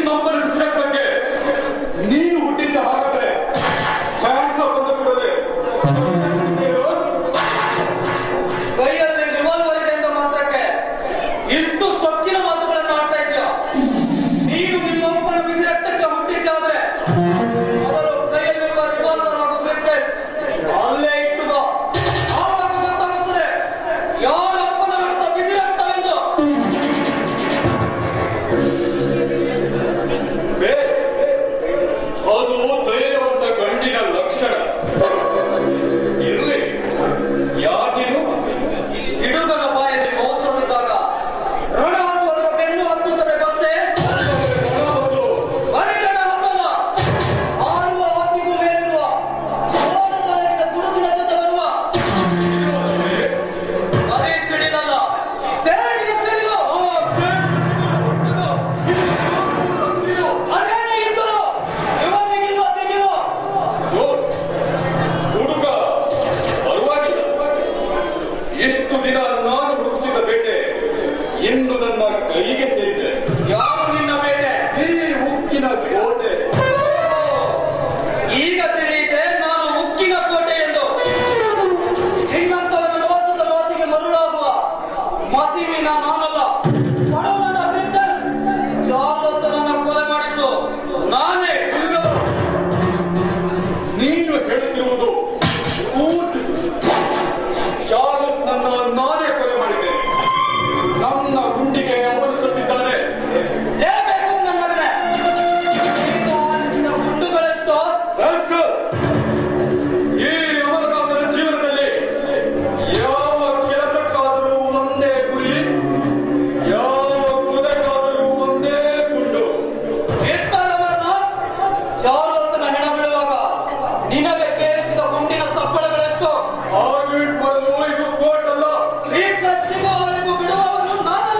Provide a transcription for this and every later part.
ನಿಮ್ಮಪ್ಪನ ಬಿಸಿರಕ್ತಕ್ಕೆ ನೀನು ಹುಟ್ಟಿದ್ದ ಹಾಗಾದ್ರೆ ಹ್ಯಾಂಡ್ಸ್ ಬಂದ ಕೂಡಲೇ ಕೈಯಲ್ಲಿ ರಿವಾಲ್ವರ್ ಇದೆ ಎಂದ ಮಾತ್ರಕ್ಕೆ ಇಷ್ಟು ಸೊಕ್ಕಿನ ಮಾತುಗಳನ್ನು ಆಡ್ತಾ ಇದೆಯಾ ನೀನು ನಿಮ್ಮಪ್ಪನ ಬಿಸಿ ರಕ್ತಕ್ಕೆ ಹುಟ್ಟಿದ್ದಾದ್ರೆ ಮೊದಲು ಕೈಯಲ್ಲಿರುವ ರಿವಾಲ್ವರ್ ಹಾಗೂ ಬ್ರಿಸ್ಕೆಟ್ ಅಲ್ಲೇ ಇಟ್ಟು ಬಾ ಆವಾಗ ಗೊತ್ತಾಗುತ್ತದೆ ಯಾರಪ್ಪನ ರಕ್ತ ಬಿಸಿ ರಕ್ತವೆಂದು ಬೇ, ಅದು ಧೈರ್ಯವಂತ ಗಂಡಿನ ಲಕ್ಷಣ ಇರ್ಲಿ ಯಾರಿಗೂ ಹಿಡುಗನ ಬಾಯಲ್ಲಿ ಮೋಸವಿದ್ದಾಗ ರಣ ಹಾಗೂ ಅದರ ಬೆನ್ನು ಹತ್ತುತ್ತದೆ ಗೊತ್ತೇ ಪರಿಗಣ ಹತ್ತಲ್ಲ ಆರುವ ಹೊತ್ತಿಗೂ ಮೇಲಿರುವ ಮೋಡಗಳಿಂದ ಗುಡುಗಿನ ಜೊತೆ ಬರುವ ಅದೇ ಸಿಡಿಲಲ್ಲ ಸೇಡಿಗೆ ಸಿಡಿಲು ಇದು, ಇದು, ಅದೇನೇ ಇದ್ದರು ಇವನಿಗಿಲ್ವ ದಿಗಿಲು ಓ, ಹುಡುಗ ಪರವಾಗಿಲ್ಲ ಎಷ್ಟು ದಿನ ನಾನು ಹುಡುಕಿದ ಬೇಟೆ ಇಂದು ನನ್ನ ಕೈಗೆ ಸೇರಿದೆ ಯಾರು ನಿನ್ನ ಬೇಟೆ ಈ ಉಕ್ಕಿನ ಕೋಟೆ ಈಗ ತಿಳಿಯಿತೆ ನಾನು ಉಕ್ಕಿನ ಕೋಟೆ ಎಂದು ನಿನ್ನಂತವನ ಮೋಸದ ಮಾತಿಗೆ ಮರುಳಾಗುವ ಮತಿವಿನ ನಾನಲ್ಲ ಬಡವನ ಬ್ರಿಟನ್ ಚಾರ್ಲಸ್ನನ್ನ ಕೊಲೆ ಮಾಡಿದ್ದು ನಾನೇ ಇಲ್ಲ. ನೀನು ಹೇಳುತ್ತಿರುವುದು ಪೂರ್ತಿ ಸುಳ್ಳು. ಚಾರ್ಲ್ಸ್ ನನ್ನ ನಾನೇ ಕೊಲೆ ಮಾಡಿದ್ದೇನೆ ನನ್ನ ಗುಂಡಿಗೆ ಅವನು ಸತ್ತಿದ್ದಾನೆ ಲೇಬೇಕು ನನ್ನ ಮಗನೇ ನೀನು ಆರಿಸಿದ ಗುಂಡುಗಳೆಷ್ಟೋ ರಾಸ್ಕಲ್! ಈ ಅಮರಕಾಂತನ ಜೀವನದಲ್ಲಿ ಯಾವ ಕೆಲಸಕ್ಕಾದರೂ ಒಂದೇ ಗುರಿ ಯಾವ ಕೊಲೆಗಾದರೂ ಒಂದೇ ಗುಂಡು ಎಷ್ಟರವರೆಗೂ ಚಾರ್ಲಸ್ನ ಹೆಣ ಬೀಳುವಾಗ ನಿನಗೆ ಕೇಳಿಸಿದ ಗುಂಡಿನ ಸಪ್ಪಳಗಳೆಷ್ಟು ಆರ್ಗ್ಯುಮೆಂಟ್ ಮಾಡಲು ಇದು ಕೋರ್ಟ್ ಅಲ್ಲ ಈ ಸಿಗುವವರೆಗೂ ಬಿಡುವವನು ನಾನಲ್ಲ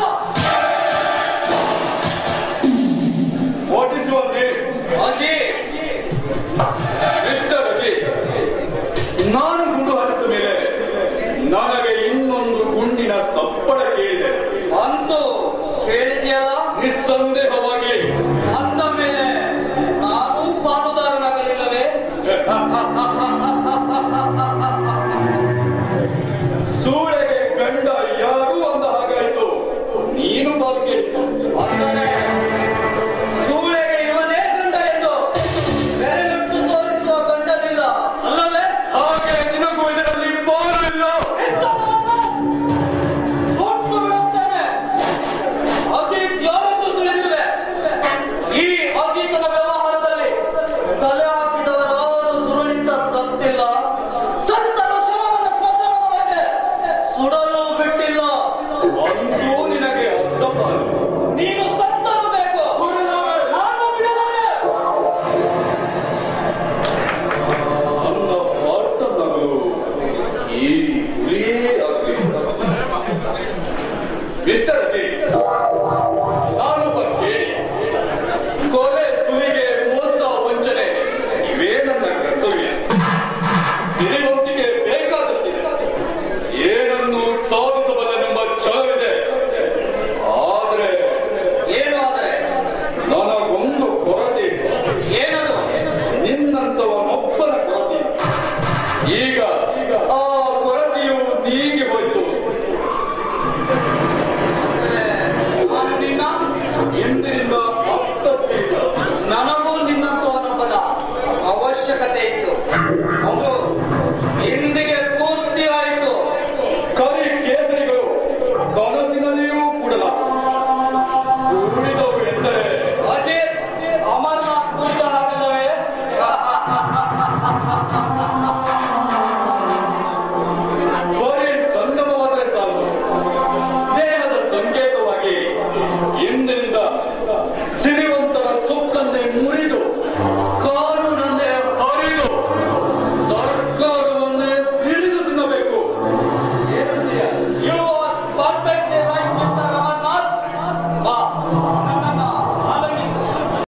ವಾಟ್ ಇಸ್ ಯುವರ್ ನೇಮ್ ಅಜಿ ಮಿಸ್ಟರ್ ಅಜಿ ನಾನು ಗುಂಡು ಹಾಕಿದ ಮೇಲೆ ನನಗೆ ಇನ್ನೊಂದು ಗುಂಡಿನ ಸಪ್ಪಳ ಕೇಳಿದೆ ಅಂತೂ ಕೇಳಿದೆಯಲ್ಲ ನಿಸ್ಸಂದೇಹವಾಗಿ ಅಂದ ಮೇಲೆ ನಾನು ಪಾಲುದಾರನಾಗಲಿಲ್ಲವೇ ಸೂಳೆಗೆ ಗಂಡ ಯಾರು ಅಂದ ಹಾಗಾಯಿತು ನೀನು ಬಾಲ್ಗೆ ಅಂದರೆ ಸೂಳೆಗೆ ಇವನೇ ಗಂಡ ಎಂದು ಬೆರಳಿಟ್ಟು ತೋರಿಸುವ ಗಂಡನಿಲ್ಲ ಅಲ್ಲವೇ ಹಾಗೆ ನಿನಗೂ ಇದರಲ್ಲಿ ಬಾರಿಲ್ಲ ಒಟ್ಟು ಬಿಡುತ್ತೇನೆ ಅಜಿತ್ ಯಾರೆಂದು ತಿಳಿದಿರುವೆ ಈ ಅಜಿತನ ವ್ಯವಹಾರದಲ್ಲಿ ತಲೆ ಹಾಕಿದವರಾರು ಸುರುಳಿಂದ ಸತ್ತಿಲ್ಲ ಸತ್ತರು ಶವವನ್ನು ಸ್ಮಶಾನದವರೆಗೆ ಸುಡಲು ಬಿಟ್ಟಿಲ್ಲ ಅಂತೂ ನಿನಗೆ ಅರ್ಥಪಾಲು ನೀನು ಸತ್ತರು ಬೇಕು ನಾನು ಬಿಡಲಾರೆ ನನ್ನ ಸ್ವಾರ್ಥನಗಳು ಈ ಗುರಿಯೇ ಆಗಲಿಲ್ಲ ಮಿಸ್ಟರ್ ಅಜಿ ನಾನೊಬ್ಬ ಕೇಳಿ ಕೊಲೆ